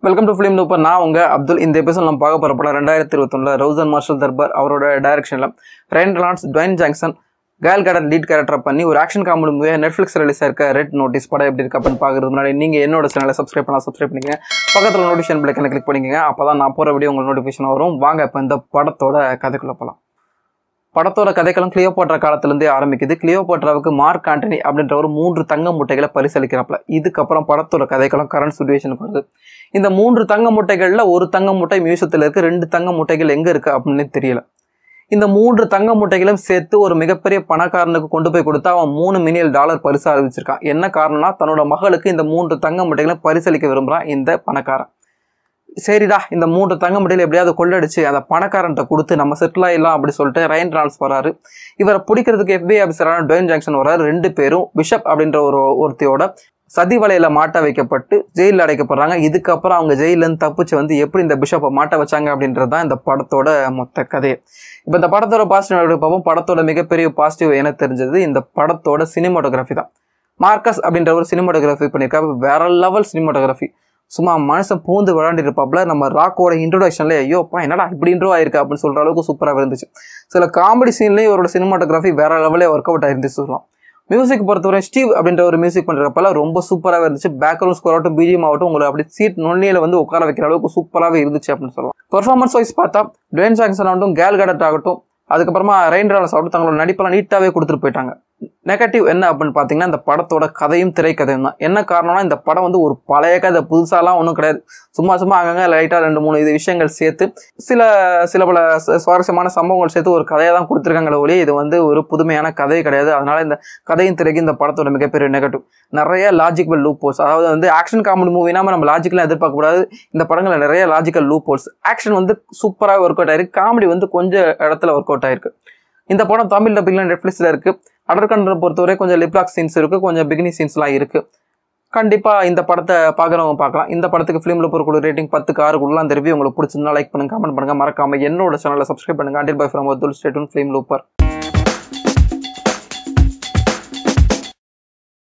welcome to film லூப்பர் நான் உங்க அப்துல் இந்த எபிசோட் நம்ம பார்க்க போகிற படம் ரெண்டாயிரத்தி இருபத்தொன்னில் ரவுசன் மார்ஷல் தர்பார் அவரோட டைரக்ஷனில் ரெயின் லான்ஸ் Dwayne Johnson Gal Gadot lead character பண்ணி ஒரு ஆக்ஷன் காமெடி மூவியாக நெட்ஃப்ளிக்ஸ் ரிலீஸ் ஆயிருக்க ரெட் நோட்டீஸ் படம் எப்படி இருக்கு அப்படின்னு பார்க்கறது முன்னாடி நீங்கள் என்னோட சேனலை சப்ஸ்கிரைப் பண்ணலாம் சப்ஸ்கிரைப் பண்ணிக்கங்க பக்கத்தில் நோட்டிஃபிகேஷன் பிள்ளைக்கனை கிளிக் பண்ணிக்கங்க அப்போ தான் நான் போகிற வீடியோ உங்களுக்கு நோட்டிஃபிகேஷன் வரும் வாங்க இப்போ இந்த படத்தோட கதைக்குள்ள போகலாம் படத்தோட கதைக்களம் கிளியோபாட்ரா காலத்திலேருந்தே ஆரம்பிக்குது கிளியோபாட்ராவுக்கு மார்க் ஆண்டனி அப்படின்ற ஒரு மூன்று தங்க முட்டைகளை பரிசளிக்கிறாப்புல இதுக்கப்புறம் படத்தோட கதைக்களம் கரண்ட் சுச்சுவேஷனுக்கு வருது இந்த மூன்று தங்க முட்டைகளில் ஒரு தங்க முட்டை மியூசியத்தில் இருக்கு ரெண்டு தங்க முட்டைகள் எங்கே இருக்கு அப்படின்னு தெரியல இந்த மூன்று தங்க முட்டைகளும் சேர்த்து ஒரு மிகப்பெரிய பணக்காரனுக்கு கொண்டு போய் கொடுத்தா அவன் மூணு மில்லியன் டாலர் பரிசு அறிவிச்சிருக்கான் என்ன காரணம்னா தன்னோட மகளுக்கு இந்த மூன்று தங்க முட்டைகளை பரிசளிக்க விரும்புகிறான் இந்த பணக்காரன் சரிடா இந்த மூன்று தங்க முட்டையில் எப்படியாவது கொள்ளடிச்சு அந்த பணக்காரன்ட்ட கொடுத்து நம்ம செட்டில் ஆயிடலாம் அப்படி சொல்லிட்டு ரயன் ட்ரான்ஸ் வராரு இவரை பிடிக்கிறதுக்கு எஃபிஐ ஆஃபீஸரான டொயின் ஜாங்ஷன் வராரு ரெண்டு பேரும் பிஷப் அப்படின்ற ஒரு ஒருத்தையோட சதி வலையில மாட்ட வைக்கப்பட்டு ஜெயிலில் அடைக்கப்படுறாங்க இதுக்கப்புறம் அவங்க ஜெயிலேருந்து தப்பிச்சு வந்து எப்படி இந்த பிஷப்பை மாட்ட வச்சாங்க அப்படின்றது தான் இந்த படத்தோட மொத்த கதையே இப்போ இந்த படத்தோட பாசிட்டிவ் எப்படி பார்ப்போம் படத்தோட மிகப்பெரிய பாசிட்டிவ் என்ன தெரிஞ்சது இந்த படத்தோட சினிமாட்டோகிராஃபி தான் மார்க்கஸ் அப்படின்ற ஒரு சினிமாட்டோகிராஃபி பண்ணியிருக்காரு வேற லெவல் சினிமாட்டோகிராஃபி சும்மா மனுஷன் பூந்து விளையாண்டு இருப்பாப்புல நம்ம ராக்கோட இன்ட்ரோடக்ஷன்ல ஐயோப்பா என்னடா இப்படி இன்ட்ரோ ஆயிருக்கு அப்படின்னு சொல்ற அளவுக்கு சூப்பராக இருந்துச்சு சில காமெடி சீன்லேயும் இவரோட சினிமாட்டோகிராஃபி வேற லெவலே ஒர்க் அவுட் ஆயிருந்துச்சு சொல்லலாம் மியூசிக் பொறுத்தவரை ஸ்டீவ் அப்படின்ற ஒரு மியூசிக் பண்ணுறப்பல ரொம்ப சூப்பராகவே இருந்துச்சு பேக்ரவுண்ட் ஸ்கோர் ஆகட்டும் பிஜிஎம் ஆகட்டும் உங்களுக்கு அப்படி சீட் நுண்ணியில் வந்து உட்கார வைக்கிற அளவுக்கு சூப்பராகவே இருந்துச்சு அப்படின்னு சொல்லலாம் பெர்ஃபார்மன்ஸ் வைஸ் பார்த்தா டுவேன் ஜாக்சன் ஆகட்டும் கேல் கடட் ஆகட்டும் அதுக்கப்புறமா ரெயின் ராலஸ் ஆகட்டும் தங்களோட நடிப்பெல்லாம் நீட்டாகவே கொடுத்துட்டு போயிட்டாங்க நெகட்டிவ் என்ன அப்படின்னு பார்த்தீங்கன்னா இந்த படத்தோட கதையும் திரைக்கதையும் தான் என்ன காரணம்னா இந்த படம் வந்து ஒரு பழைய கதை புதுசாலாம் ஒன்றும் கிடையாது சும்மா சும்மா அங்கங்கே லைட்டாக ரெண்டு மூணு இது விஷயங்கள் சேர்த்து சில சில பல சு- சுவாரஸ்யமான சம்பவங்கள் சேர்த்து ஒரு கதையை தான் கொடுத்துருக்காங்களே ஒழிய இது வந்து ஒரு புதுமையான கதை கிடையாது அதனால இந்த கதையும் திரைக்கு இந்த படத்தோட மிகப்பெரிய நெகட்டிவ் நிறைய லாஜிக்கல் லூப் ஹோல்ஸ் அதாவது வந்து ஆக்ஷன் காமெடி மூவினா நம்ம லாஜிக்கெலாம் எதிர்பார்க்க கூடாது இந்த படங்களில் நிறைய லாஜிக்கல் லூப் ஹோல்ஸ் ஆக்ஷன் வந்து சூப்பராக ஒர்க் அவுட் ஆயிருக்கு காமெடி வந்து கொஞ்சம் இடத்துல ஒர்க் அவுட் ஆயிருக்கு இந்த படம் தமிழ் டப்பிங்கில் நெட்ஃப்ளிக்ஸில் இருக்குது அடர்கண்டரை பொறுத்தவரை கொஞ்சம் லிப்லாக் சீன்ஸ் இருக்குது கொஞ்சம் பிகினி சீன்ஸ்லாம் இருக்குது கண்டிப்பாக இந்த படத்தை பார்க்குறவங்க பார்க்கலாம் இந்த படத்துக்கு ஃபிலிமில் பொறுக்குள்ள ரேட்டிங் பத்துக்கு ஆறு கூடலாம் திருப்பி உங்களுக்கு பிடிச்சிருந்தா லைக் பண்ணுங்க கமெண்ட் பண்ணுங்க மறக்காம என்னோட சேனலை சப்ஸ்கிரைப் பண்ணுங்க அண்டில் பை ஃப்ரம் துல் ஸ்டேட்யூன் ஃபிலிம் லூப்பர்